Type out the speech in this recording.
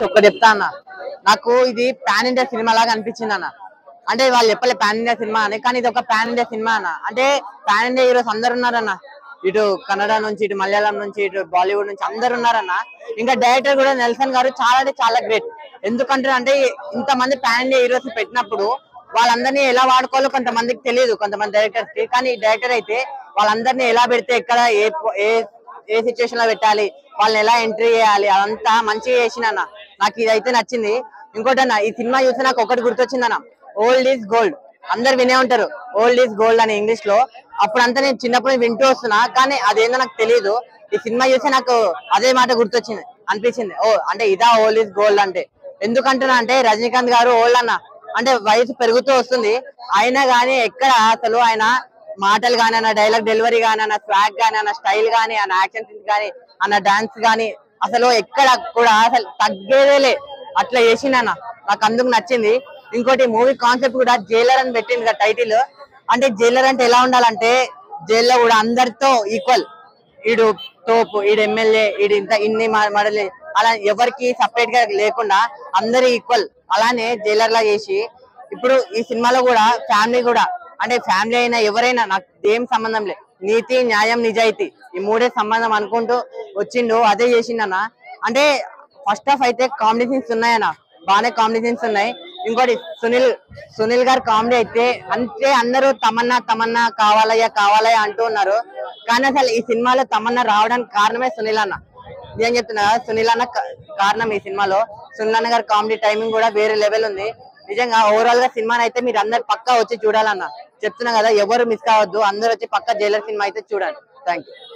ఒక్క చెప్తా అన్న నాకు ఇది పాన్ ఇండియా సినిమా లాగా అనిపించింది అన్న అంటే వాళ్ళు చెప్పలే పాన్ ఇండియా సినిమా అని కానీ ఇది ఒక పాన్ ఇండియా సినిమా అన్న అంటే పాన్ ఇండియా హీరోస్ అందరు ఉన్నారన్న ఇటు కన్నడ నుంచి ఇటు మలయాళం నుంచి ఇటు బాలీవుడ్ నుంచి అందరు ఉన్నారన్న ఇంకా డైరెక్టర్ కూడా నెల్సన్ గారు చాలా అంటే చాలా గ్రేట్ ఎందుకంటే అంటే ఇంతమంది పాన్ ఇండియా హీరోస్ పెట్టినప్పుడు వాళ్ళందరినీ ఎలా వాడుకోవాలో కొంతమందికి తెలియదు కొంతమంది డైరెక్టర్స్ కి కానీ డైరెక్టర్ అయితే వాళ్ళందరినీ ఎలా పెడితే ఎక్కడ ఏ ఏ ఏ సిచ్యువేషన్ లో పెట్టాలి వాళ్ళని ఎలా ఎంట్రీ చేయాలి అదంతా మంచిగా చేసిన అన్న నాకు ఇదైతే నచ్చింది ఇంకోటి అన్న ఈ సినిమా చూస్తే నాకు ఒకటి గుర్తొచ్చిందన్న ఓల్డ్ ఈజ్ గోల్డ్ అందరు వినే ఉంటారు ఓల్డ్ ఈజ్ గోల్డ్ అని ఇంగ్లీష్ లో అప్పుడంతా నేను చిన్నప్పుడు వింటూ వస్తున్నా కానీ అదేందో నాకు తెలియదు ఈ సినిమా చూస్తే నాకు అదే మాట గుర్తొచ్చింది అనిపించింది ఓ అంటే ఇదా ఓల్డ్ ఈజ్ గోల్డ్ అంటే ఎందుకంటున్నా అంటే రజనీకాంత్ గారు ఓల్డ్ అన్న అంటే వయసు పెరుగుతూ వస్తుంది అయినా గానీ ఎక్కడ అసలు ఆయన మాటలు గానీ అన్న డైలాగ్ డెలివరీ గానీ అన్న స్వాగ్ గానీ అన్న స్టైల్ గానీ అన్న యాక్షన్ సీన్స్ గానీ అన్న డాన్స్ గానీ అసలు ఎక్కడ కూడా అసలు తగ్గేదేలే అట్లా చేసిండన్న నాకు అందుకు నచ్చింది ఇంకోటి మూవీ కాన్సెప్ట్ కూడా జైలర్ అని పెట్టింది కదా టైటిల్ అంటే జైలర్ అంటే ఎలా ఉండాలంటే జైల్లో కూడా అందరితో ఈక్వల్ ఈడు తోపు ఈడు ఎమ్మెల్యే ఈడు ఇంత ఇన్ని మడలే అలా ఎవరికి సపరేట్ గా లేకుండా అందరు ఈక్వల్ అలానే జైలర్ లా చేసి ఇప్పుడు ఈ సినిమాలో కూడా ఫ్యామిలీ కూడా అంటే ఫ్యామిలీ అయినా ఎవరైనా నాకు ఏం సంబంధం లేదు నీతి న్యాయం నిజాయితీ ఈ మూడే సంబంధం అనుకుంటూ వచ్చిండు అదే చేసిండన్న అంటే ఫస్ట్ హాఫ్ అయితే కామెడీ సీన్స్ ఉన్నాయన్న బాగానే కామెడీ సీన్స్ ఉన్నాయి ఇంకోటి సునీల్ సునీల్ గారు కామెడీ అయితే అంటే అందరూ తమన్నా తమన్నా కావాలయ్యా కావాలయ్యా అంటూ ఉన్నారు కానీ అసలు ఈ సినిమాలో తమన్నా రావడానికి కారణమే సునీల్ అన్న నేను చెప్తున్నా కదా, సునీల్ అన్న కా- కారణం ఈ సినిమాలో సునీల్ అన్న గారి కామెడీ టైమింగ్ కూడా వేరే లెవెల్ ఉంది నిజంగా ఓవరాల్ గా సినిమాని అయితే మీరు అందరు పక్కా వచ్చి చూడాలన్న చెప్తున్నా కదా ఎవరు మిస్ కావద్దు అందరూ వచ్చి పక్కా జైలర్ సినిమా అయితే చూడండి థ్యాంక్ యూ